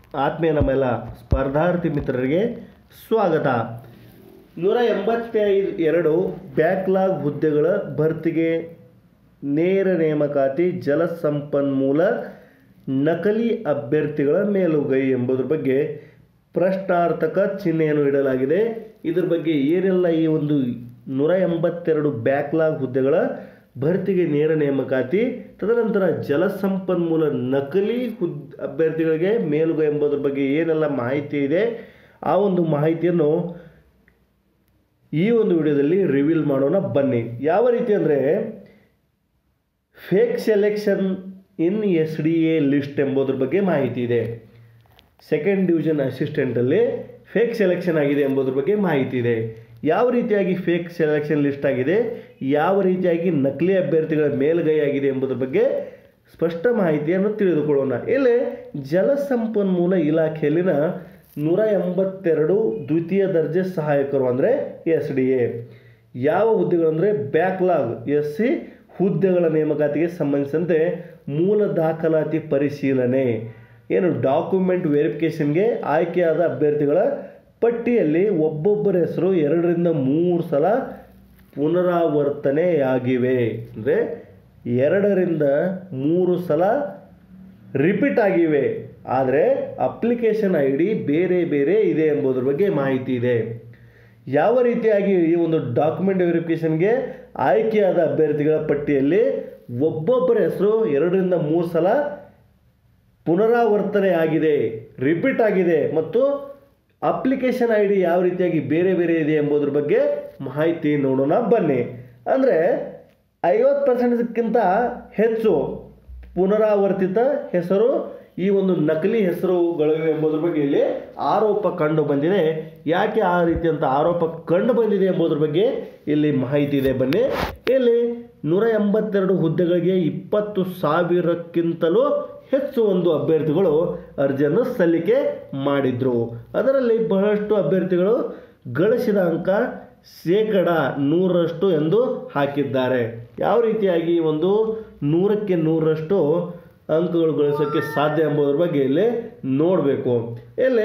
ಆತ್ಮೀಯ ನಮ್ಮೆಲ್ಲ ಸ್ಪರ್ಧಾರ್ಥಿ ಮಿತ್ರರಿಗೆ ಸ್ವಾಗತ ನೂರ ಎಂಬತ್ತೈದು ಎರಡು ಬ್ಯಾಕ್ಲಾಗ್ ಹುದ್ದೆಗಳ ಭರ್ತಿಗೆ ನೇರ ನೇಮಕಾತಿ ಜಲಸಂಪನ್ಮೂಲ ನಕಲಿ ಅಭ್ಯರ್ಥಿಗಳ ಮೇಲುಗೈ ಎಂಬುದರ ಬಗ್ಗೆ ಪ್ರಶ್ನಾರ್ಥಕ ಚಿಹ್ನೆಯನ್ನು ಇಡಲಾಗಿದೆ ಇದ್ರ ಬಗ್ಗೆ ಏನೆಲ್ಲ ಈ ಒಂದು ನೂರ ಎಂಬತ್ತೆರಡು ಬ್ಯಾಕ್ಲಾಗ್ ಹುದ್ದೆಗಳ ಭರ್ತಿಗೆ ನೇರ ನೇಮಕಾತಿ ತದನಂತರ ಜಲಸಂಪನ್ಮೂಲ ನಕಲಿ ಹುದ್ ಅಭ್ಯರ್ಥಿಗಳಿಗೆ ಮೇಲುಗೈ ಎಂಬುದರ ಬಗ್ಗೆ ಏನೆಲ್ಲ ಮಾಹಿತಿ ಇದೆ ಆ ಒಂದು ಮಾಹಿತಿಯನ್ನು ಈ ಒಂದು ವಿಡಿಯೋದಲ್ಲಿ ರಿವೀಲ್ ಮಾಡೋಣ ಬನ್ನಿ ಯಾವ ರೀತಿ ಅಂದರೆ fake selection in S D A list ಎಂಬುದ್ರ ಬಗ್ಗೆ ಮಾಹಿತಿ ಇದೆ ಸೆಕೆಂಡ್ ಡಿವಿಷನ್ ಅಸಿಸ್ಟೆಂಟಲ್ಲಿ ಫೇಕ್ ಸೆಲೆಕ್ಷನ್ ಆಗಿದೆ ಎಂಬುದ್ರ ಬಗ್ಗೆ ಮಾಹಿತಿ ಇದೆ ಯಾವ ರೀತಿಯಾಗಿ ಫೇಕ್ ಸೆಲೆಕ್ಷನ್ ಲಿಸ್ಟ್ ಆಗಿದೆ ಯಾವ ರೀತಿಯಾಗಿ ನಕಲಿ ಅಭ್ಯರ್ಥಿಗಳ ಮೇಲುಗೈ ಆಗಿದೆ ಎಂಬುದ್ರ ಬಗ್ಗೆ ಸ್ಪಷ್ಟ ಮಾಹಿತಿಯನ್ನು ತಿಳಿದುಕೊಳ್ಳೋಣ ಇಲ್ಲಿ ಜಲಸಂಪನ್ಮೂಲ ಇಲಾಖೆಯಲ್ಲಿನ ನೂರ ಎಂಬತ್ತೆರಡು ದ್ವಿತೀಯ ದರ್ಜೆ ಸಹಾಯಕರು ಅಂದರೆ ಎಸ್ ಡಿ ಎ ಯಾವ ಹುದ್ದೆಗಳಂದರೆ ಬ್ಯಾಕ್ಲಾಗ್ ಎಸ್ ಸಿ ಹುದ್ದೆಗಳ ನೇಮಕಾತಿಗೆ ಸಂಬಂಧಿಸಿದಂತೆ ಮೂಲ ದಾಖಲಾತಿ ಪರಿಶೀಲನೆ ಏನು ಡಾಕ್ಯುಮೆಂಟ್ ವೆರಿಫಿಕೇಷನ್ಗೆ ಆಯ್ಕೆಯಾದ ಅಭ್ಯರ್ಥಿಗಳ ಪಟ್ಟಿಯಲ್ಲಿ ಒಬ್ಬೊಬ್ಬರ ಹೆಸರು ಎರಡರಿಂದ ಮೂರು ಸಲ ಪುನರಾವರ್ತನೆಯಾಗಿವೆ ಅಂದರೆ ಎರಡರಿಂದ ಮೂರು ಸಲ ರಿಪೀಟ್ ಆಗಿವೆ ಆದರೆ ಅಪ್ಲಿಕೇಶನ್ ಐ ಡಿ ಬೇರೆ ಬೇರೆ ಇದೆ ಎಂಬುದರ ಬಗ್ಗೆ ಮಾಹಿತಿ ಇದೆ ಯಾವ ರೀತಿಯಾಗಿ ಈ ಒಂದು ಡಾಕ್ಯುಮೆಂಟ್ ವೆರಿಫಿಕೇಷನ್ಗೆ ಆಯ್ಕೆಯಾದ ಅಭ್ಯರ್ಥಿಗಳ ಪಟ್ಟಿಯಲ್ಲಿ ಒಬ್ಬೊಬ್ಬರ ಹೆಸರು ಎರಡರಿಂದ ಮೂರು ಸಲ ಪುನರಾವರ್ತನೆ ಆಗಿದೆ ರಿಪೀಟ್ ಆಗಿದೆ ಮತ್ತು ಅಪ್ಲಿಕೇಶನ್ ಐ ಡಿ ಯಾವ ರೀತಿಯಾಗಿ ಬೇರೆ ಬೇರೆ ಇದೆ ಎಂಬುದ್ರ ಬಗ್ಗೆ ಮಾಹಿತಿ ನೋಡೋಣ ಬನ್ನಿ ಅಂದರೆ ಐವತ್ತು ಪರ್ಸೆಂಟ್ಗಿಂತ ಹೆಚ್ಚು ಪುನರಾವರ್ತಿತ ಹೆಸರು ಈ ಒಂದು ನಕಲಿ ಹೆಸರುಗಳಿವೆ ಎಂಬುದ್ರ ಬಗ್ಗೆ ಇಲ್ಲಿ ಆರೋಪ ಕಂಡು ಬಂದಿದೆ ಯಾಕೆ ಆ ರೀತಿಯಂಥ ಆರೋಪ ಕಂಡು ಬಂದಿದೆ ಎಂಬುದ್ರ ಬಗ್ಗೆ ಇಲ್ಲಿ ಮಾಹಿತಿ ಇದೆ ಬನ್ನಿ ಇಲ್ಲಿ ನೂರ ಎಂಬತ್ತೆರಡು ಹುದ್ದೆಗಳಿಗೆ ಇಪ್ಪತ್ತು ಸಾವಿರಕ್ಕಿಂತಲೂ ಹೆಚ್ಚು ಒಂದು ಅಭ್ಯರ್ಥಿಗಳು ಅರ್ಜಿಯನ್ನು ಸಲ್ಲಿಕೆ ಮಾಡಿದ್ರು ಅದರಲ್ಲಿ ಬಹಳಷ್ಟು ಅಭ್ಯರ್ಥಿಗಳು ಗಳಿಸಿದ ಅಂಕ ಶೇಕಡ ನೂರರಷ್ಟು ಎಂದು ಹಾಕಿದ್ದಾರೆ ಯಾವ ರೀತಿಯಾಗಿ ಒಂದು ನೂರಕ್ಕೆ ನೂರರಷ್ಟು ಅಂಕಗಳು ಗಳಿಸೋಕ್ಕೆ ಸಾಧ್ಯ ಎಂಬುದರ ಬಗ್ಗೆ ಇಲ್ಲಿ ನೋಡಬೇಕು ಇಲ್ಲಿ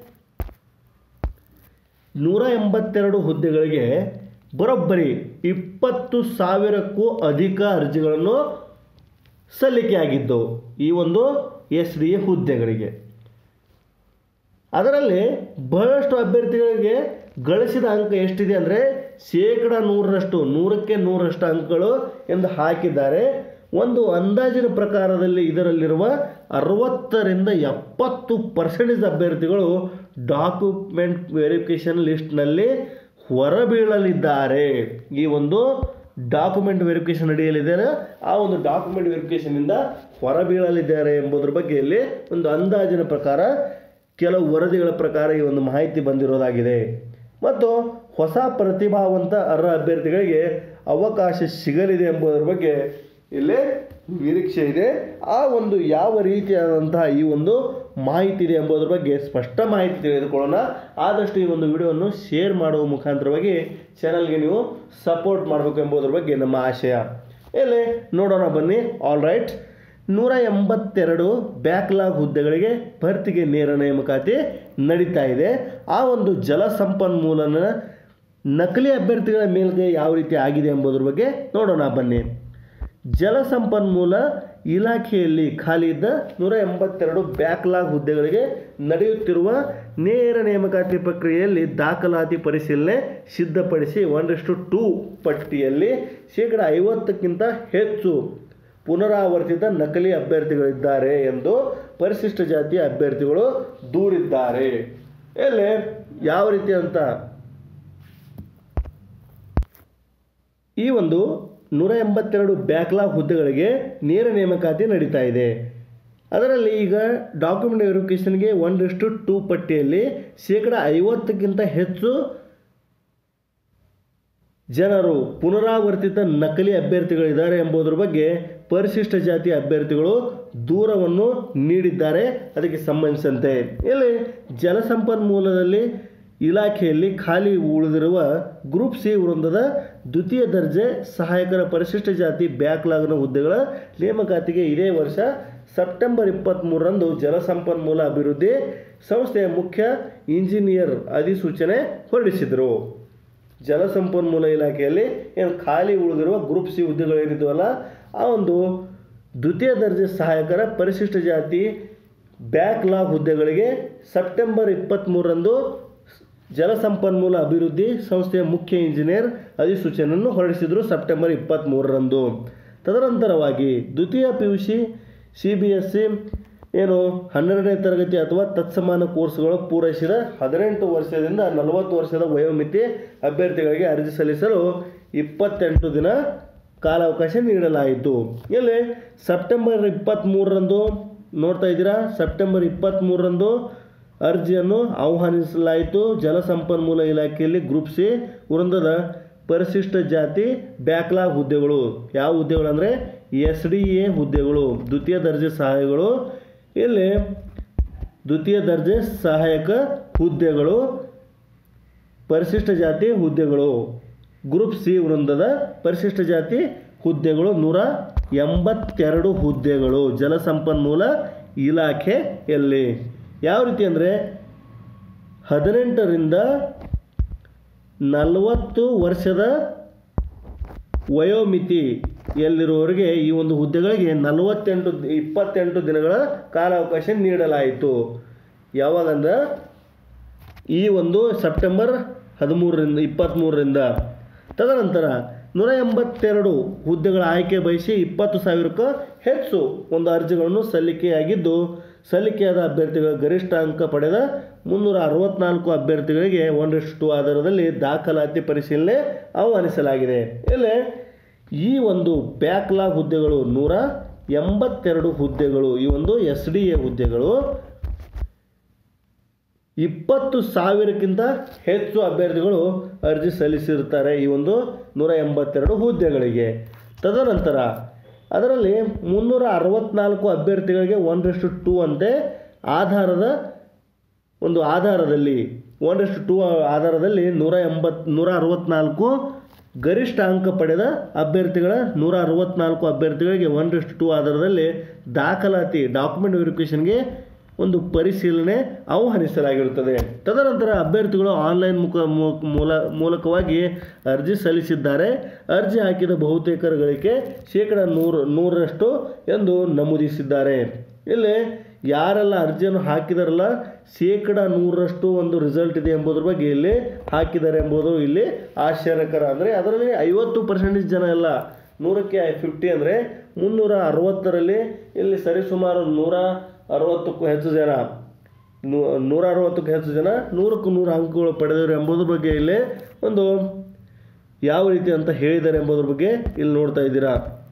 ನೂರ ಎಂಬತ್ತೆರಡು ಹುದ್ದೆಗಳಿಗೆ ಬರೋಬ್ಬರಿ ಇಪ್ಪತ್ತು ಸಾವಿರಕ್ಕೂ ಅಧಿಕ ಅರ್ಜಿಗಳನ್ನು ಸಲ್ಲಿಕೆಯಾಗಿದ್ದು ಈ ಒಂದು ಎಸ್ ಡಿ ಎ ಹುದ್ದೆಗಳಿಗೆ ಅದರಲ್ಲಿ ಬಹಳಷ್ಟು ಅಭ್ಯರ್ಥಿಗಳಿಗೆ ಗಳಿಸಿದ ಅಂಕ ಎಷ್ಟಿದೆ ಅಂದರೆ ಶೇಕಡ ನೂರರಷ್ಟು ನೂರಕ್ಕೆ ನೂರರಷ್ಟು ಅಂಕಗಳು ಎಂದು ಹಾಕಿದ್ದಾರೆ ಒಂದು ಅಂದಾಜಿನ ಪ್ರಕಾರದಲ್ಲಿ ಇದರಲ್ಲಿರುವ ಅರವತ್ತರಿಂದ ಎಪ್ಪತ್ತು ಪರ್ಸೆಂಟೇಜ್ ಅಭ್ಯರ್ಥಿಗಳು ಡಾಕ್ಯುಮೆಂಟ್ ವೆರಿಫಿಕೇಷನ್ ಲಿಸ್ಟ್ನಲ್ಲಿ ಹೊರಬೀಳಲಿದ್ದಾರೆ ಈ ಒಂದು ಡಾಕ್ಯುಮೆಂಟ್ ವೆರಿಫಿಕೇಷನ್ ಅಡಿಯಲ್ಲಿದ್ದಾರೆ ಆ ಒಂದು ಡಾಕ್ಯುಮೆಂಟ್ ವೆರಿಫಿಕೇಷನಿಂದ ಹೊರಬೀಳಲಿದ್ದಾರೆ ಎಂಬುದರ ಬಗ್ಗೆ ಇಲ್ಲಿ ಒಂದು ಅಂದಾಜಿನ ಪ್ರಕಾರ ಕೆಲವು ವರದಿಗಳ ಪ್ರಕಾರ ಈ ಒಂದು ಮಾಹಿತಿ ಬಂದಿರೋದಾಗಿದೆ ಮತ್ತು ಹೊಸ ಪ್ರತಿಭಾವಂತ ಅರ್ಹ ಅಭ್ಯರ್ಥಿಗಳಿಗೆ ಅವಕಾಶ ಸಿಗಲಿದೆ ಎಂಬುದರ ಬಗ್ಗೆ ಇಲ್ಲಿ ನಿರೀಕ್ಷೆ ಇದೆ ಆ ಒಂದು ಯಾವ ರೀತಿಯಾದಂತಹ ಈ ಒಂದು ಮಾಹಿತಿ ಇದೆ ಎಂಬುದರ ಬಗ್ಗೆ ಸ್ಪಷ್ಟ ಮಾಹಿತಿ ತಿಳಿದುಕೊಳ್ಳೋಣ ಆದಷ್ಟು ಈ ಒಂದು ವಿಡಿಯೋವನ್ನು ಶೇರ್ ಮಾಡುವ ಮುಖಾಂತರವಾಗಿ ಚಾನಲ್ಗೆ ನೀವು ಸಪೋರ್ಟ್ ಮಾಡಬೇಕು ಎಂಬುದರ ಬಗ್ಗೆ ನಮ್ಮ ಆಶಯ ಇಲ್ಲಿ ನೋಡೋಣ ಬನ್ನಿ ಆಲ್ ರೈಟ್ ನೂರ ಎಂಬತ್ತೆರಡು ಬ್ಯಾಕ್ಲಾಗ್ ಹುದ್ದೆಗಳಿಗೆ ಭರ್ತಿಗೆ ನೇರ ನೇಮಕಾತಿ ನಡೀತಾ ಇದೆ ಆ ಒಂದು ಜಲಸಂಪನ್ಮೂಲನ ನಕಲಿ ಅಭ್ಯರ್ಥಿಗಳ ಮೇಲ್ಗೆ ಯಾವ ರೀತಿ ಆಗಿದೆ ಎಂಬುದರ ಬಗ್ಗೆ ನೋಡೋಣ ಬನ್ನಿ ಜಲಸಂಪನ್ಮೂಲ ಇಲಾಖೆಯಲ್ಲಿ ಖಾಲಿ ಇದ್ದ ನೂರ ಎಂಬತ್ತೆರಡು ಬ್ಯಾಕ್ಲಾಗ್ ಹುದ್ದೆಗಳಿಗೆ ನಡೆಯುತ್ತಿರುವ ನೇರ ನೇಮಕಾತಿ ಪ್ರಕ್ರಿಯೆಯಲ್ಲಿ ದಾಖಲಾತಿ ಪರಿಶೀಲನೆ ಸಿದ್ಧಪಡಿಸಿ ಒಂದಷ್ಟು ಟೂ ಪಟ್ಟಿಯಲ್ಲಿ ಶೇಕಡ ಐವತ್ತಕ್ಕಿಂತ ಹೆಚ್ಚು ಪುನರಾವರ್ತಿತ ನಕಲಿ ಅಭ್ಯರ್ಥಿಗಳಿದ್ದಾರೆ ಎಂದು ಪರಿಶಿಷ್ಟ ಜಾತಿಯ ಅಭ್ಯರ್ಥಿಗಳು ದೂರಿದ್ದಾರೆ ಇಲ್ಲಿ ಯಾವ ರೀತಿ ಅಂತ ಈ ಒಂದು ನೂರ ಎಂಬತ್ತೆರಡು ಬ್ಯಾಕ್ಲಾಗ್ ಹುದ್ದೆಗಳಿಗೆ ನೇರ ನೇಮಕಾತಿ ನಡೀತಾ ಇದೆ ಅದರಲ್ಲಿ ಈಗ ಡಾಕ್ಯುಮೆಂಟ್ ವೆರಿಫಿಕೇಷನ್ಗೆ ಒಂದಷ್ಟು ಟೂ ಪಟ್ಟಿಯಲ್ಲಿ ಶೇಕಡ ಐವತ್ತಕ್ಕಿಂತ ಹೆಚ್ಚು ಜನರು ಪುನರಾವರ್ತಿತ ನಕಲಿ ಅಭ್ಯರ್ಥಿಗಳಿದ್ದಾರೆ ಎಂಬುದರ ಬಗ್ಗೆ ಪರಿಶಿಷ್ಟ ಜಾತಿಯ ಅಭ್ಯರ್ಥಿಗಳು ದೂರವನ್ನು ನೀಡಿದ್ದಾರೆ ಅದಕ್ಕೆ ಸಂಬಂಧಿಸಿದಂತೆ ಇಲ್ಲಿ ಜಲಸಂಪನ್ಮೂಲದಲ್ಲಿ ಇಲಾಖೆಯಲ್ಲಿ ಖಾಲಿ ಉಳಿದಿರುವ ಗ್ರೂಪ್ ಸಿ ವೃಂದದ ದ್ವಿತೀಯ ದರ್ಜೆ ಸಹಾಯಕರ ಪರಿಶಿಷ್ಟ ಜಾತಿ ಬ್ಯಾಕ್ಲಾಗ್ನ ಹುದ್ದೆಗಳ ನೇಮಕಾತಿಗೆ ಇದೇ ವರ್ಷ ಸೆಪ್ಟೆಂಬರ್ ಇಪ್ಪತ್ತ್ಮೂರರಂದು ಜಲಸಂಪನ್ಮೂಲ ಅಭಿವೃದ್ಧಿ ಸಂಸ್ಥೆಯ ಮುಖ್ಯ ಇಂಜಿನಿಯರ್ ಅಧಿಸೂಚನೆ ಹೊರಡಿಸಿದರು ಜಲಸಂಪನ್ಮೂಲ ಇಲಾಖೆಯಲ್ಲಿ ಏನು ಖಾಲಿ ಉಳಿದಿರುವ ಗ್ರೂಪ್ ಸಿ ಹುದ್ದೆಗಳೇನಿದ್ವಲ್ಲ ಆ ಒಂದು ದ್ವಿತೀಯ ದರ್ಜೆ ಸಹಾಯಕರ ಪರಿಶಿಷ್ಟ ಜಾತಿ ಬ್ಯಾಕ್ಲಾಗ್ ಹುದ್ದೆಗಳಿಗೆ ಸೆಪ್ಟೆಂಬರ್ ಇಪ್ಪತ್ತ್ಮೂರರಂದು ಜಲಸಂಪನ್ಮೂಲ ಅಭಿವೃದ್ಧಿ ಸಂಸ್ಥೆಯ ಮುಖ್ಯ ಇಂಜಿನಿಯರ್ ಅಧಿಸೂಚನೆಯನ್ನು ಹೊರಡಿಸಿದರು ಸೆಪ್ಟೆಂಬರ್ ಇಪ್ಪತ್ತ್ಮೂರರಂದು ತದನಂತರವಾಗಿ ದ್ವಿತೀಯ P U C C B S C ಏನು ಹನ್ನೆರಡನೇ ತರಗತಿ ಅಥವಾ ತತ್ಸಮಾನ ಕೋರ್ಸ್ಗಳು ಪೂರೈಸಿದ ಹದಿನೆಂಟು ವರ್ಷದಿಂದ ನಲವತ್ತು ವರ್ಷದ ವಯೋಮಿತಿ ಅಭ್ಯರ್ಥಿಗಳಿಗೆ ಅರ್ಜಿ ಸಲ್ಲಿಸಲು ಇಪ್ಪತ್ತೆಂಟು ದಿನ ಕಾಲಾವಕಾಶ ನೀಡಲಾಯಿತು ಇಲ್ಲಿ ಸೆಪ್ಟೆಂಬರ್ ಇಪ್ಪತ್ತ್ಮೂರರಂದು ನೋಡ್ತಾ ಇದ್ದೀರಾ ಸೆಪ್ಟೆಂಬರ್ ಇಪ್ಪತ್ತ್ಮೂರರಂದು ಅರ್ಜಿಯನ್ನು ಆಹ್ವಾನಿಸಲಾಯಿತು ಜಲಸಂಪನ್ಮೂಲ ಇಲಾಖೆಯಲ್ಲಿ ಗ್ರೂಪ್ ಸಿ ವೃಂದದ ಪರಿಶಿಷ್ಟ ಜಾತಿ ಬ್ಯಾಕ್ಲಾಗ್ ಹುದ್ದೆಗಳು ಯಾವ ಹುದ್ದೆಗಳು ಅಂದರೆ ಎಸ್ ಡಿ ಎ ಹುದ್ದೆಗಳು ದ್ವಿತೀಯ ದರ್ಜೆ ಸಹಾಯಗಳು ಇಲ್ಲಿ ದ್ವಿತೀಯ ದರ್ಜೆ ಸಹಾಯಕ ಹುದ್ದೆಗಳು ಪರಿಶಿಷ್ಟ ಜಾತಿ ಹುದ್ದೆಗಳು ಗ್ರೂಪ್ ಸಿ ವೃಂದದ ಪರಿಶಿಷ್ಟ ಜಾತಿ ಹುದ್ದೆಗಳು ನೂರ ಎಂಬತ್ತೆರಡು ಹುದ್ದೆಗಳು ಜಲಸಂಪನ್ಮೂಲ ಇಲಾಖೆಯಲ್ಲಿ ಯಾವ ರೀತಿ ಅಂದರೆ ಹದಿನೆಂಟರಿಂದ ನಲವತ್ತು ವರ್ಷದ ವಯೋಮಿತಿ ಎಲ್ಲಿರುವವರಿಗೆ ಈ ಒಂದು ಹುದ್ದೆಗಳಿಗೆ ನಲವತ್ತೆಂಟು ಇಪ್ಪತ್ತೆಂಟು ದಿನಗಳ ಕಾಲಾವಕಾಶ ನೀಡಲಾಯಿತು ಯಾವಾಗಂದ್ರೆ ಈ ಒಂದು ಸೆಪ್ಟೆಂಬರ್ ಹದಿಮೂರರಿಂದ ಇಪ್ಪತ್ತ್ಮೂರರಿಂದ ತದನಂತರ ನೂರ ಎಂಬತ್ತೆರಡು ಹುದ್ದೆಗಳ ಆಯ್ಕೆ ಬಯಸಿ ಇಪ್ಪತ್ತು ಸಾವಿರಕ್ಕೂ ಹೆಚ್ಚು ಒಂದು ಅರ್ಜಿಗಳನ್ನು ಸಲ್ಲಿಕೆಯಾಗಿದ್ದು ಸಲ್ಲಿಕೆಯಾದ ಅಭ್ಯರ್ಥಿಗಳ ಗರಿಷ್ಠ ಅಂಕ ಪಡೆದ ಮುನ್ನೂರ ಅರವತ್ನಾಲ್ಕು ಅಭ್ಯರ್ಥಿಗಳಿಗೆ ಒಂದಷ್ಟು ಟು ಆಧಾರದಲ್ಲಿ ದಾಖಲಾತಿ ಪರಿಶೀಲನೆ ಆಹ್ವಾನಿಸಲಾಗಿದೆ ಇಲ್ಲಿ ಈ ಒಂದು ಬ್ಯಾಕ್ಲಾಗ್ ಹುದ್ದೆಗಳು ನೂರ ಎಂಬತ್ತೆರಡು ಹುದ್ದೆಗಳು ಈ ಒಂದು ಎಸ್ ಡಿ ಎ ಹುದ್ದೆಗಳು ಇಪ್ಪತ್ತು ಸಾವಿರಕ್ಕಿಂತ ಹೆಚ್ಚು ಅಭ್ಯರ್ಥಿಗಳು ಅರ್ಜಿ ಸಲ್ಲಿಸಿರ್ತಾರೆ ಈ ಒಂದು ನೂರ ಎಂಬತ್ತೆರಡು ಹುದ್ದೆಗಳಿಗೆ ತದನಂತರ ಅದರಲ್ಲಿ ಮುನ್ನೂರ ಅರವತ್ನಾಲ್ಕು ಅಭ್ಯರ್ಥಿಗಳಿಗೆ ಒಂದಷ್ಟು ಟೂ ಅಂತೆ ಆಧಾರದ ಒಂದು ಆಧಾರದಲ್ಲಿ ಒಂದಷ್ಟು ಟೂ ಆಧಾರದಲ್ಲಿ ನೂರ ಎಂಬತ್ ನೂರ ಅರವತ್ನಾಲ್ಕು ಗರಿಷ್ಠ ಅಂಕ ಪಡೆದ ಅಭ್ಯರ್ಥಿಗಳ ನೂರ ಅರವತ್ನಾಲ್ಕು ಅಭ್ಯರ್ಥಿಗಳಿಗೆ ಒಂದಷ್ಟು ಟೂ ಆಧಾರದಲ್ಲಿ ದಾಖಲಾತಿ ಡಾಕ್ಯುಮೆಂಟ್ ವೆರಿಫಿಕೇಷನ್ಗೆ ಒಂದು ಪರಿಶೀಲನೆ ಆಹ್ವಾನಿಸಲಾಗಿರುತ್ತದೆ ತದನಂತರ ಅಭ್ಯರ್ಥಿಗಳು ಆನ್ಲೈನ್ ಮುಖ ಮು- ಮೂಲ ಮೂಲಕವಾಗಿ ಅರ್ಜಿ ಸಲ್ಲಿಸಿದ್ದಾರೆ ಅರ್ಜಿ ಹಾಕಿದ ಬಹುತೇಕರುಗಳಿಗೆ ಶೇಕಡ ನೂರು ನೂರರಷ್ಟು ಎಂದು ನಮೂದಿಸಿದ್ದಾರೆ ಇಲ್ಲಿ ಯಾರೆಲ್ಲ ಅರ್ಜಿಯನ್ನು ಹಾಕಿದಾರಲ್ಲ ಶೇಕಡ ನೂರರಷ್ಟು ಒಂದು ರಿಸಲ್ಟ್ ಇದೆ ಎಂಬುದ್ರ ಬಗ್ಗೆ ಇಲ್ಲಿ ಹಾಕಿದ್ದಾರೆ ಎಂಬುದು ಇಲ್ಲಿ ಆಶ್ಚರ್ಯಕರ ಅಂದರೆ ಅದರಲ್ಲಿ ಐವತ್ತು ಪರ್ಸೆಂಟೇಜ್ ಜನ ಎಲ್ಲ ನೂರಕ್ಕೆ ಫಿಫ್ಟಿ ಅಂದರೆ ಮುನ್ನೂರ ಅರವತ್ತರಲ್ಲಿ ಇಲ್ಲಿ ಸರಿಸುಮಾರು ನೂರ ಅರವತ್ತಕ್ಕೂ ಹೆಚ್ಚು ಜನ ನೂ- ನೂರ ಅರವತ್ತಕ್ಕೂ ಹೆಚ್ಚು ಜನ ನೂರಕ್ಕೂ ನೂರು ಅಂಕಗಳು ಪಡೆದರು ಎಂಬುದ್ರ ಬಗ್ಗೆ ಇಲ್ಲಿ ಒಂದು ಯಾವ ರೀತಿ ಅಂತ ಹೇಳಿದ್ದಾರೆ ಎಂಬುದ್ರ ಬಗ್ಗೆ ಇಲ್ಲಿ ನೋಡ್ತಾ ಇದ್ದೀರಾ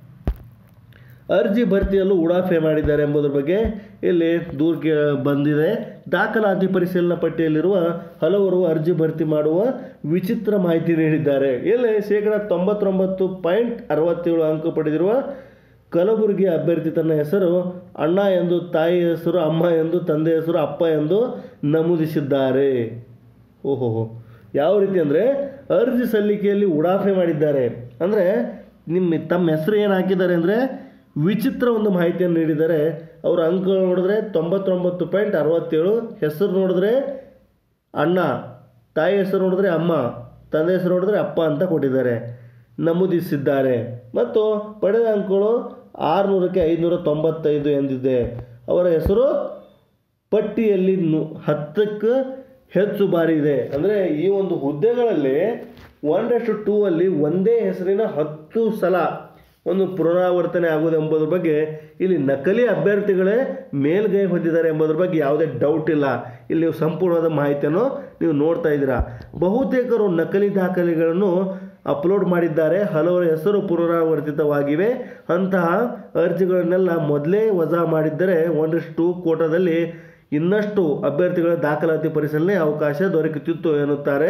ಅರ್ಜಿ ಭರ್ತಿಯಲ್ಲೂ ಉಡಾಫೆ ಮಾಡಿದ್ದಾರೆ ಎಂಬುದರ ಬಗ್ಗೆ ಇಲ್ಲಿ ದೂರ ಕೇ ಬಂದಿದೆ ದಾಖಲಾತಿ ಪರಿಶೀಲನಾ ಪಟ್ಟಿಯಲ್ಲಿರುವ ಹಲವರು ಅರ್ಜಿ ಭರ್ತಿ ಮಾಡುವ ವಿಚಿತ್ರ ಮಾಹಿತಿ ನೀಡಿದ್ದಾರೆ ಇಲ್ಲಿ ಶೇಕಡ ತೊಂಬತ್ತೊಂಬತ್ತು ಪಾಯಿಂಟ್ ಅರವತ್ತೇಳು ಅಂಕ ಪಡೆದಿರುವ ಕಲಬುರಗಿ ಅಭ್ಯರ್ಥಿ ತನ್ನ ಹೆಸರು ಅಣ್ಣ ಎಂದು ತಾಯಿ ಹೆಸರು ಅಮ್ಮ ಎಂದು ತಂದೆ ಹೆಸರು ಅಪ್ಪ ಎಂದು ನಮೂದಿಸಿದ್ದಾರೆ ಓಹೋ ಯಾವ ರೀತಿ ಅಂದರೆ ಅರ್ಜಿ ಸಲ್ಲಿಕೆಯಲ್ಲಿ ಉಡಾಫೆ ಮಾಡಿದ್ದಾರೆ ಅಂದರೆ ನಿಮ್ಮ ತಮ್ಮ ಹೆಸರು ಏನು ಹಾಕಿದ್ದಾರೆ ಅಂದರೆ ವಿಚಿತ್ರ ಒಂದು ಮಾಹಿತಿಯನ್ನು ನೀಡಿದ್ದಾರೆ ಅವರ ಅಂಕಗಳು ನೋಡಿದ್ರೆ ತೊಂಬತ್ತೊಂಬತ್ತು ಪಾಯಿಂಟ್ ಅರವತ್ತೇಳು ಹೆಸರು ನೋಡಿದ್ರೆ ಅಣ್ಣ ತಾಯಿ ಹೆಸರು ನೋಡಿದ್ರೆ ಅಮ್ಮ ತಂದೆ ಹೆಸರು ನೋಡಿದ್ರೆ ಅಪ್ಪ ಅಂತ ಕೊಟ್ಟಿದ್ದಾರೆ ನಮೂದಿಸಿದ್ದಾರೆ ಮತ್ತು ಪಡೆದ ಅಂಕಗಳು ಆರುನೂರಕ್ಕೆ ಐದುನೂರ ತೊಂಬತ್ತೈದು ಎಂದಿದೆ ಅವರ ಹೆಸರು ಪಟ್ಟಿಯಲ್ಲಿ ನು ಹತ್ತಕ್ಕೆ ಹೆಚ್ಚು ಬಾರಿ ಇದೆ ಅಂದರೆ ಈ ಒಂದು ಹುದ್ದೆಗಳಲ್ಲಿ ಒನ್ ಡೆಸ್ಟ್ ಟೂ ಅಲ್ಲಿ ಒಂದೇ ಹೆಸರಿನ ಹತ್ತು ಸಲ ಒಂದು ಪುನರಾವರ್ತನೆ ಆಗುವುದು ಎಂಬುದ್ರ ಬಗ್ಗೆ ಇಲ್ಲಿ ನಕಲಿ ಅಭ್ಯರ್ಥಿಗಳೇ ಮೇಲ್ಗೈ ಹೊಂದಿದ್ದಾರೆ ಎಂಬುದ್ರ ಬಗ್ಗೆ ಯಾವುದೇ ಡೌಟ್ ಇಲ್ಲ ಇಲ್ಲಿ ನೀವು ಸಂಪೂರ್ಣವಾದ ಮಾಹಿತಿಯನ್ನು ನೀವು ನೋಡ್ತಾ ಇದ್ದೀರಾ ಬಹುತೇಕರು ನಕಲಿ ದಾಖಲೆಗಳನ್ನು ಅಪ್ಲೋಡ್ ಮಾಡಿದ್ದಾರೆ ಹಲವರ ಹೆಸರು ಪುನರಾವರ್ತಿತವಾಗಿವೆ ಅಂತಹ ಅರ್ಜಿಗಳನ್ನೆಲ್ಲ ಮೊದಲೇ ವಜಾ ಮಾಡಿದ್ದರೆ ಒಂದಷ್ಟು ಕೋಟಾದಲ್ಲಿ ಇನ್ನಷ್ಟು ಅಭ್ಯರ್ಥಿಗಳ ದಾಖಲಾತಿ ಪರಿಶೀಲನೆ ಅವಕಾಶ ದೊರಕುತ್ತಿತ್ತು ಎನ್ನುತ್ತಾರೆ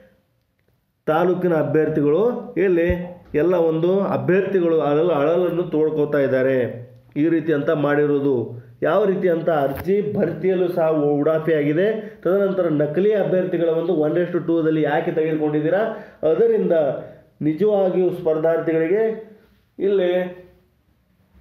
ತಾಲೂಕಿನ ಅಭ್ಯರ್ಥಿಗಳು ಇಲ್ಲಿ ಎಲ್ಲ ಒಂದು ಅಭ್ಯರ್ಥಿಗಳು ಅಳಲು ಅಳಲನ್ನು ತೋಡ್ಕೋತಾ ಇದ್ದಾರೆ ಈ ರೀತಿ ಅಂತ ಮಾಡಿರೋದು ಯಾವ ರೀತಿ ಅಂತ ಅರ್ಜಿ ಭರ್ತಿಯಲ್ಲೂ ಸಹ ಉಡಾಫೆ ಆಗಿದೆ ತದನಂತರ ನಕಲಿ ಅಭ್ಯರ್ಥಿಗಳ ಒಂದು ಒನ್ ಟು ಟೂದಲ್ಲಿ ಯಾಕೆ ತೆಗೆದುಕೊಂಡಿದ್ದೀರಾ ಅದರಿಂದ ನಿಜವಾಗಿಯೂ ಸ್ಪರ್ಧಾರ್ಥಿಗಳಿಗೆ ಇಲ್ಲಿ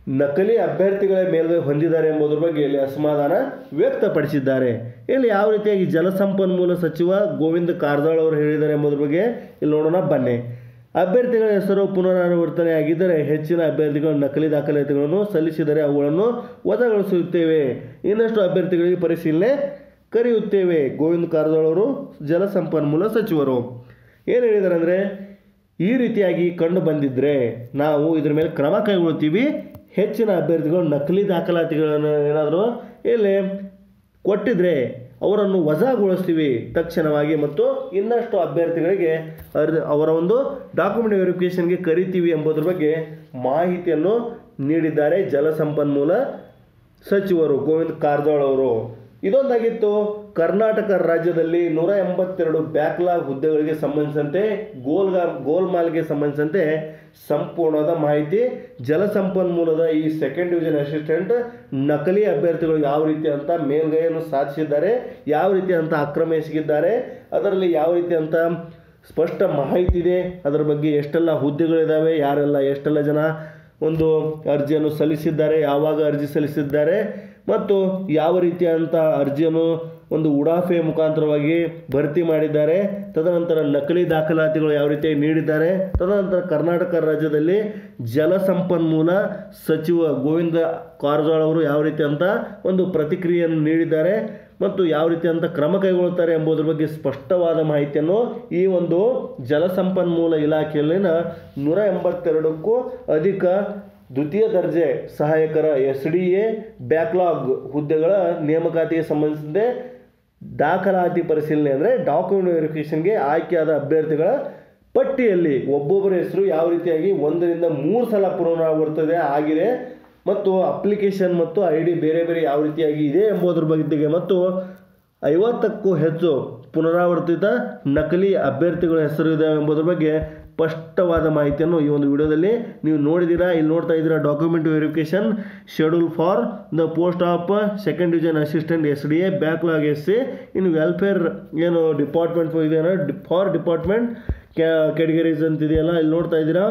ನಕಲಿ ಅಭ್ಯರ್ಥಿಗಳ ಮೇಲ್ಗೈ ಹೊಂದಿದ್ದಾರೆ ಎಂಬುದರ ಬಗ್ಗೆ ಇಲ್ಲಿ ಅಸಮಾಧಾನ ವ್ಯಕ್ತಪಡಿಸಿದ್ದಾರೆ ಇಲ್ಲಿ ಯಾವ ರೀತಿಯಾಗಿ ಜಲಸಂಪನ್ಮೂಲ ಸಚಿವ ಗೋವಿಂದ ಕಾರಜೋಳ ಅವರು ಹೇಳಿದ್ದಾರೆ ಎಂಬುದರ ಬಗ್ಗೆ ಇಲ್ಲಿ ನೋಡೋಣ ಬನ್ನಿ ಅಭ್ಯರ್ಥಿಗಳ ಹೆಸರು ಪುನರಾವರ್ತನೆ ಆಗಿದ್ದರೆ ಹೆಚ್ಚಿನ ಅಭ್ಯರ್ಥಿಗಳು ನಕಲಿ ದಾಖಲಾತಿಗಳನ್ನು ಸಲ್ಲಿಸಿದರೆ ಅವುಗಳನ್ನು ವಜಾಗೊಳಿಸುತ್ತೇವೆ ಇನ್ನಷ್ಟು ಅಭ್ಯರ್ಥಿಗಳಿಗೆ ಪರಿಶೀಲನೆ ಕರೆಯುತ್ತೇವೆ ಗೋವಿಂದ ಕಾರಜೋಳ ಅವರು ಜಲಸಂಪನ್ಮೂಲ ಸಚಿವರು ಏನು ಹೇಳಿದ್ದಾರೆ ಅಂದರೆ ಈ ರೀತಿಯಾಗಿ ಕಂಡು ಬಂದಿದ್ದರೆ ನಾವು ಇದ್ರ ಮೇಲೆ ಕ್ರಮ ಕೈಗೊಳ್ತೀವಿ ಹೆಚ್ಚಿನ ಅಭ್ಯರ್ಥಿಗಳು ನಕಲಿ ದಾಖಲಾತಿಗಳನ್ನು ಏನಾದರೂ ಇಲ್ಲಿ ಕೊಟ್ಟಿದ್ರೆ ಅವರನ್ನು ವಜಾಗೊಳಿಸ್ತೀವಿ ತಕ್ಷಣವಾಗಿ ಮತ್ತು ಇನ್ನಷ್ಟು ಅಭ್ಯರ್ಥಿಗಳಿಗೆ ಅರ್- ಅವರ ಒಂದು ಡಾಕ್ಯುಮೆಂಟ್ ವೆರಿಫಿಕೇಷನ್ಗೆ ಕರಿತೀವಿ ಎಂಬುದರ ಬಗ್ಗೆ ಮಾಹಿತಿಯನ್ನು ನೀಡಿದ್ದಾರೆ ಜಲಸಂಪನ್ಮೂಲ ಸಚಿವರು ಗೋವಿಂದ ಕಾರಜೋಳ ಅವರು ಇದೊಂದಾಗಿತ್ತು ಕರ್ನಾಟಕ ರಾಜ್ಯದಲ್ಲಿ ನೂರ ಎಂಬತ್ತೆರಡು ಬ್ಯಾಕ್ಲಾಗ್ ಹುದ್ದೆಗಳಿಗೆ ಸಂಬಂಧಿಸಿದಂತೆ ಗೋಲ್ಗಾ ಗೋಲ್ಮಾಲ್ಗೆ ಸಂಬಂಧಿಸಿದಂತೆ ಸಂಪೂರ್ಣವಾದ ಮಾಹಿತಿ ಜಲಸಂಪನ್ಮೂಲದ ಈ ಸೆಕೆಂಡ್ ಡಿವಿಷನ್ ಅಸಿಸ್ಟೆಂಟ್ ನಕಲಿ ಅಭ್ಯರ್ಥಿಗಳು ಯಾವ ರೀತಿ ಅಂತ ಮೇಲ್ಗೈಯನ್ನು ಸಾಧಿಸಿದ್ದಾರೆ ಯಾವ ರೀತಿ ಅಂತ ಅಕ್ರಮ ಎಸಗಿದ್ದಾರೆ ಅದರಲ್ಲಿ ಯಾವ ರೀತಿ ಅಂತ ಸ್ಪಷ್ಟ ಮಾಹಿತಿ ಇದೆ ಅದರ ಬಗ್ಗೆ ಎಷ್ಟೆಲ್ಲ ಹುದ್ದೆಗಳಿದ್ದಾವೆ ಯಾರೆಲ್ಲ ಎಷ್ಟೆಲ್ಲ ಜನ ಒಂದು ಅರ್ಜಿಯನ್ನು ಸಲ್ಲಿಸಿದ್ದಾರೆ ಯಾವಾಗ ಅರ್ಜಿ ಸಲ್ಲಿಸಿದ್ದಾರೆ ಮತ್ತು ಯಾವ ರೀತಿಯಾದಂಥ ಅರ್ಜಿಯನ್ನು ಒಂದು ಉಡಾಫೆ ಮುಖಾಂತರವಾಗಿ ಭರ್ತಿ ಮಾಡಿದ್ದಾರೆ ತದನಂತರ ನಕಲಿ ದಾಖಲಾತಿಗಳು ಯಾವ ರೀತಿಯಾಗಿ ನೀಡಿದ್ದಾರೆ ತದನಂತರ ಕರ್ನಾಟಕ ರಾಜ್ಯದಲ್ಲಿ ಜಲಸಂಪನ್ಮೂಲ ಸಚಿವ ಗೋವಿಂದ ಕಾರಜೋಳ ಅವರು ಯಾವ ರೀತಿ ಅಂತ ಒಂದು ಪ್ರತಿಕ್ರಿಯೆಯನ್ನು ನೀಡಿದ್ದಾರೆ ಮತ್ತು ಯಾವ ರೀತಿ ಅಂತ ಕ್ರಮ ಕೈಗೊಳ್ಳುತ್ತಾರೆ ಎಂಬುದರ ಬಗ್ಗೆ ಸ್ಪಷ್ಟವಾದ ಮಾಹಿತಿಯನ್ನು ಈ ಒಂದು ಜಲಸಂಪನ್ಮೂಲ ಇಲಾಖೆಯಲ್ಲಿನ ನೂರ ಎಂಬತ್ತೆರಡಕ್ಕೂ ಅಧಿಕ ದ್ವಿತೀಯ ದರ್ಜೆ ಸಹಾಯಕರ ಎಸ್ ಡಿ ಎ ಬ್ಯಾಕ್ಲಾಗ್ ಹುದ್ದೆಗಳ ನೇಮಕಾತಿಗೆ ಸಂಬಂಧಿಸಿದಂತೆ ದಾಖಲಾತಿ ಪರಿಶೀಲನೆ ಅಂದರೆ ಡಾಕ್ಯುಮೆಂಟ್ ವೆರಿಫಿಕೇಷನ್ಗೆ ಆಯ್ಕೆಯಾದ ಅಭ್ಯರ್ಥಿಗಳ ಪಟ್ಟಿಯಲ್ಲಿ ಒಬ್ಬೊಬ್ಬರ ಹೆಸರು ಯಾವ ರೀತಿಯಾಗಿ ಒಂದರಿಂದ ಮೂರು ಸಲ ಪುನರಾವರ್ತನೆ ಆಗಿದೆ ಮತ್ತು ಅಪ್ಲಿಕೇಶನ್ ಮತ್ತು ಐ ಡಿ ಬೇರೆ ಬೇರೆ ಯಾವ ರೀತಿಯಾಗಿ ಇದೆ ಎಂಬುದರ ಬಗ್ಗೆ ಮತ್ತು ಐವತ್ತಕ್ಕೂ ಹೆಚ್ಚು ಪುನರಾವರ್ತಿತ ನಕಲಿ ಅಭ್ಯರ್ಥಿಗಳ ಹೆಸರು ಇದೆ ಎಂಬುದರ ಬಗ್ಗೆ ಸ್ಪಷ್ಟವಾದ ಮಾಹಿತಿಯನ್ನು ಈ ಒಂದು ವಿಡಿಯೋದಲ್ಲಿ ನೀವು ನೋಡಿದ್ದೀರಾ ಇಲ್ಲಿ ನೋಡ್ತಾ ಇದ್ದೀರಾ document verification schedule for the post of second division assistant S D A backlog S C in welfare ಏನು ಡಿಪಾರ್ಟ್ಮೆಂಟ್ ಇದೆಯಲ್ಲ ಫಾರ್ ಡಿಪಾರ್ಟ್ಮೆಂಟ್ ಕ್ಯಾಟಗರೀಸ್ ಅಂತಿದೆಯಲ್ಲ ಇಲ್ಲಿ ನೋಡ್ತಾ ಇದ್ದೀರಾ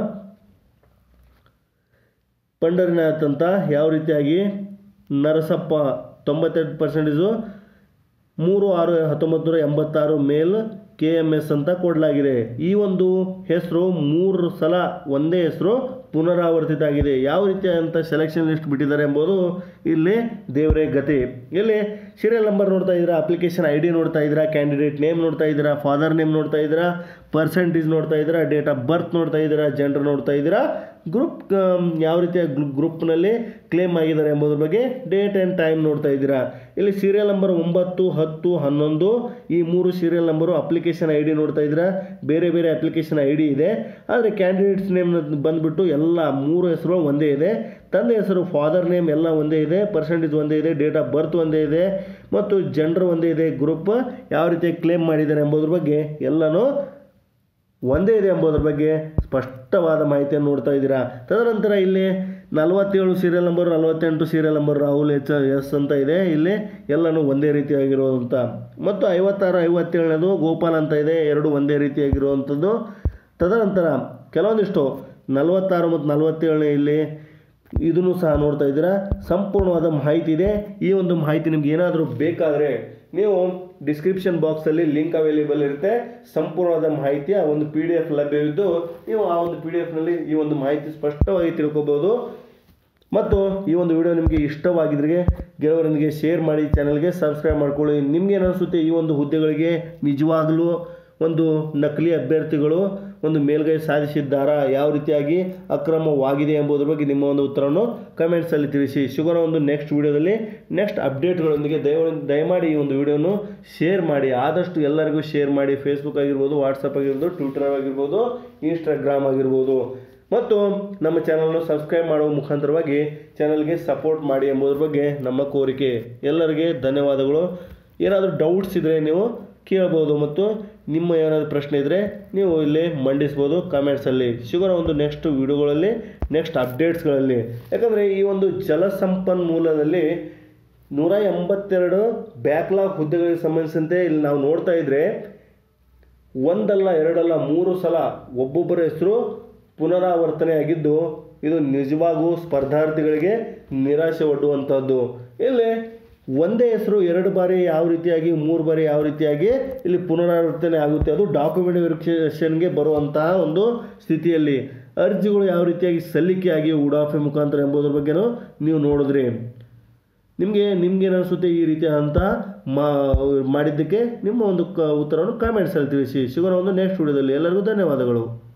ಪಂಡರಿನಾಥ್ ಅಂತ ಯಾವ ರೀತಿಯಾಗಿ ನರಸಪ್ಪ ತೊಂಬತ್ತೆರಡು ಪರ್ಸೆಂಟೇಜು ಮೂರು ಆರು ಹತ್ತೊಂಬತ್ತು ನೂರ ಎಂಬತ್ತಾರು ಮೇಲ್ ಕೆ ಎಮ್ ಎಸ್ ಅಂತ ಕೊಡಲಾಗಿದೆ ಈ ಒಂದು ಹೆಸರು ಮೂರು ಸಲ ಒಂದೇ ಹೆಸರು ಪುನರಾವರ್ತಿತ ಆಗಿದೆ ಯಾವ ರೀತಿಯಾದಂಥ ಸೆಲೆಕ್ಷನ್ ಲಿಸ್ಟ್ ಬಿಟ್ಟಿದ್ದಾರೆ ಎಂಬುದು ಇಲ್ಲಿ ದೇವರೇ ಗತಿ ಇಲ್ಲಿ ಸೀರಿಯಲ್ ನಂಬರ್ ನೋಡ್ತಾ ಇದ್ದೀರಾ ಅಪ್ಲಿಕೇಶನ್ ಐ ಡಿ ನೋಡ್ತಾ ಇದ್ದೀರಾ ಕ್ಯಾಂಡಿಡೇಟ್ ನೇಮ್ ನೋಡ್ತಾ ಇದ್ದೀರಾ ಫಾದರ್ ನೇಮ್ ನೋಡ್ತಾ ಇದ್ದೀರಾ ಪರ್ಸೆಂಟೇಜ್ ನೋಡ್ತಾ ಇದ್ದೀರಾ ಡೇಟ್ ಆಫ್ ಬರ್ತ್ ನೋಡ್ತಾ ಇದ್ದೀರಾ ಜೆಂಡರ್ ನೋಡ್ತಾ ಇದ್ದೀರಾ ಗ್ರೂಪ್ ಯಾವ ರೀತಿಯ ಗ್ರೂಪ್ನಲ್ಲಿ ಕ್ಲೇಮ್ ಆಗಿದ್ದಾರೆ ಎಂಬುದ್ರ ಬಗ್ಗೆ ಡೇಟ್ ಆ್ಯಂಡ್ ಟೈಮ್ ನೋಡ್ತಾ ಇದ್ದೀರಾ ಇಲ್ಲಿ ಸೀರಿಯಲ್ ನಂಬರ್ ಒಂಬತ್ತು ಹತ್ತು ಹನ್ನೊಂದು ಈ ಮೂರು serial number application I D ನೋಡ್ತಾ ಇದ್ದೀರಾ ಬೇರೆ ಬೇರೆ ಅಪ್ಲಿಕೇಶನ್ ಐ ಡಿ ಇದೆ ಆದರೆ ಕ್ಯಾಂಡಿಡೇಟ್ಸ್ ನೇಮ್ ಬಂದುಬಿಟ್ಟು ಎಲ್ಲ ಮೂರು ಹೆಸರು ಒಂದೇ ಇದೆ ತಂದೆ ಹೆಸರು ಫಾದರ್ ನೇಮ್ ಎಲ್ಲ ಒಂದೇ ಇದೆ ಪರ್ಸೆಂಟೇಜ್ ಒಂದೇ ಇದೆ ಡೇಟ್ ಆಫ್ ಬರ್ತ್ ಒಂದೇ ಇದೆ ಮತ್ತು ಜೆಂಡರ್ ಒಂದೇ ಇದೆ ಗ್ರೂಪ್ ಯಾವ ರೀತಿ ಕ್ಲೇಮ್ ಮಾಡಿದ್ದಾರೆ ಎಂಬುದ್ರ ಬಗ್ಗೆ ಎಲ್ಲನೂ ಒಂದೇ ಇದೆ ಎಂಬುದರ ಬಗ್ಗೆ ಸ್ಪಷ್ಟವಾದ ಮಾಹಿತಿಯನ್ನು ನೋಡ್ತಾ ಇದ್ದೀರಾ ತದನಂತರ ಇಲ್ಲಿ ನಲವತ್ತೇಳು ಸೀರಿಯಲ್ ನಂಬರ್ ನಲವತ್ತೆಂಟು serial number Rahul H S ಅಂತ ಇದೆ ಇಲ್ಲಿ ಎಲ್ಲನೂ ಒಂದೇ ರೀತಿಯಾಗಿರುವಂಥ ಮತ್ತು ಐವತ್ತಾರು ಐವತ್ತೇಳನೇದು ಗೋಪಾಲ್ ಅಂತ ಇದೆ ಎರಡು ಒಂದೇ ರೀತಿಯಾಗಿರುವಂಥದ್ದು ತದನಂತರ ಕೆಲವೊಂದಿಷ್ಟು ನಲವತ್ತಾರು ಮತ್ತು ನಲವತ್ತೇಳನೇ ಇಲ್ಲಿ ಇದನ್ನು ಸಹ ನೋಡ್ತಾ ಇದ್ದೀರಾ ಸಂಪೂರ್ಣವಾದ ಮಾಹಿತಿ ಇದೆ ಈ ಒಂದು ಮಾಹಿತಿ ನಿಮ್ಗೆ ಏನಾದರೂ ಬೇಕಾದರೆ ನೀವು ಡಿಸ್ಕ್ರಿಪ್ಷನ್ ಬಾಕ್ಸಲ್ಲಿ ಲಿಂಕ್ ಅವೈಲೇಬಲ್ ಇರುತ್ತೆ ಸಂಪೂರ್ಣವಾದ ಮಾಹಿತಿಯ ಒಂದು ಪಿ ಡಿ ಎಫ್ ಲಭ್ಯವಿದ್ದು ನೀವು ಆ ಒಂದು ಪಿ ಡಿ ಎಫ್ನಲ್ಲಿ ಈ ಒಂದು ಮಾಹಿತಿ ಸ್ಪಷ್ಟವಾಗಿ ತಿಳ್ಕೊಬೋದು ಮತ್ತು ಈ ಒಂದು ವಿಡಿಯೋ ನಿಮಗೆ ಇಷ್ಟವಾಗಿದ್ರೆ ಗೆಳೆಯರೊಂದಿಗೆ ಶೇರ್ ಮಾಡಿ ಚಾನಲ್ಗೆ ಸಬ್ಸ್ಕ್ರೈಬ್ ಮಾಡ್ಕೊಳ್ಳಿ ನಿಮ್ಗೆ ಅನಿಸುತ್ತೆ ಈ ಒಂದು ಹುದ್ದೆಗಳಿಗೆ ನಿಜವಾಗಲೂ ಒಂದು ನಕಲಿ ಅಭ್ಯರ್ಥಿಗಳು ಒಂದು ಮೇಲ್ಗೈ ಸಾಧಿಸಿದ್ದಾರಾ ಯಾವ ರೀತಿಯಾಗಿ ಅಕ್ರಮವಾಗಿದೆ ಎಂಬುದರ ಬಗ್ಗೆ ನಿಮ್ಮ ಒಂದು ಉತ್ತರವನ್ನು ಕಮೆಂಟ್ಸಲ್ಲಿ ತಿಳಿಸಿ ಶುಗರ ಒಂದು ನೆಕ್ಸ್ಟ್ ವಿಡಿಯೋದಲ್ಲಿ ನೆಕ್ಸ್ಟ್ ಅಪ್ಡೇಟ್ಗಳೊಂದಿಗೆ ದಯ ದಯಮಾಡಿ ಈ ಒಂದು ವಿಡಿಯೋನು ಶೇರ್ ಮಾಡಿ ಆದಷ್ಟು ಎಲ್ಲರಿಗೂ ಶೇರ್ ಮಾಡಿ ಫೇಸ್ಬುಕ್ ಆಗಿರ್ಬೋದು ವಾಟ್ಸಪ್ ಆಗಿರ್ಬೋದು ಟ್ವಿಟರ್ ಆಗಿರ್ಬೋದು ಇನ್ಸ್ಟಾಗ್ರಾಮ್ ಆಗಿರ್ಬೋದು ಮತ್ತು ನಮ್ಮ ಚಾನಲ್ನ ಸಬ್ಸ್ಕ್ರೈಬ್ ಮಾಡುವ ಮುಖಾಂತರವಾಗಿ ಚಾನಲ್ಗೆ ಸಪೋರ್ಟ್ ಮಾಡಿ ಎಂಬುದರ ಬಗ್ಗೆ ನಮ್ಮ ಕೋರಿಕೆ ಎಲ್ಲರಿಗೆ ಧನ್ಯವಾದಗಳು ಏನಾದರೂ ಡೌಟ್ಸ್ ಇದ್ದರೆ ನೀವು ಕೇಳ್ಬೋದು ಮತ್ತು ನಿಮ್ಮ ಏನಾದರೂ ಪ್ರಶ್ನೆ ಇದ್ದರೆ ನೀವು ಇಲ್ಲಿ ಮಂಡಿಸ್ಬೋದು ಕಾಮೆಂಟ್ಸಲ್ಲಿ ಶುಗರ ಒಂದು ನೆಕ್ಸ್ಟ್ ವಿಡಿಯೋಗಳಲ್ಲಿ ನೆಕ್ಸ್ಟ್ ಅಪ್ಡೇಟ್ಸ್ಗಳಲ್ಲಿ ಯಾಕಂದರೆ ಈ ಒಂದು ಜಲಸಂಪನ್ಮೂಲದಲ್ಲಿ ನೂರ ಎಂಬತ್ತೆರಡು ಬ್ಯಾಕ್ಲಾಗ್ ಹುದ್ದೆಗಳಿಗೆ ಸಂಬಂಧಿಸಿದಂತೆ ಇಲ್ಲಿ ನಾವು ನೋಡ್ತಾ ಇದ್ದರೆ ಒಂದಲ್ಲ ಎರಡಲ್ಲ ಮೂರು ಸಲ ಒಬ್ಬೊಬ್ಬರ ಹೆಸರು ಪುನರಾವರ್ತನೆ ಆಗಿದ್ದು ಇದು ನಿಜವಾಗೂ ಸ್ಪರ್ಧಾರ್ಥಿಗಳಿಗೆ ನಿರಾಶೆ ಒಡ್ಡುವಂಥದ್ದು ಇಲ್ಲಿ ಒಂದೇ ಹೆಸರು ಎರಡು ಬಾರಿ ಯಾವ ರೀತಿಯಾಗಿ ಮೂರು ಬಾರಿ ಯಾವ ರೀತಿಯಾಗಿ ಇಲ್ಲಿ ಪುನರಾವರ್ತನೆ ಆಗುತ್ತೆ ಅದು ಡಾಕ್ಯುಮೆಂಟ್ ವೆರಿಫಿಕೇಷನ್ಗೆ ಬರುವಂತಹ ಒಂದು ಸ್ಥಿತಿಯಲ್ಲಿ ಅರ್ಜಿಗಳು ಯಾವ ರೀತಿಯಾಗಿ ಸಲ್ಲಿಕೆಯಾಗಿ ಉಡಾಫೆ ಮುಖಾಂತರ ಎಂಬುದರ ಬಗ್ಗೆನೂ ನೀವು ನೋಡಿದ್ರಿ ನಿಮಗೆ ನಿಮ್ಗೇನು ಅನಿಸುತ್ತೆ ಈ ರೀತಿಯಾದಂಥ ಮಾ ಮಾಡಿದ್ದಕ್ಕೆ ನಿಮ್ಮ ಒಂದು ಕ ಉತ್ತರವನ್ನು ಕಾಮೆಂಟ್ಸಲ್ಲಿ ತಿಳಿಸಿ ಸಿಗೋಣ ಒಂದು ನೆಕ್ಸ್ಟ್ ವಿಡಿಯೋದಲ್ಲಿ ಎಲ್ಲರಿಗೂ ಧನ್ಯವಾದಗಳು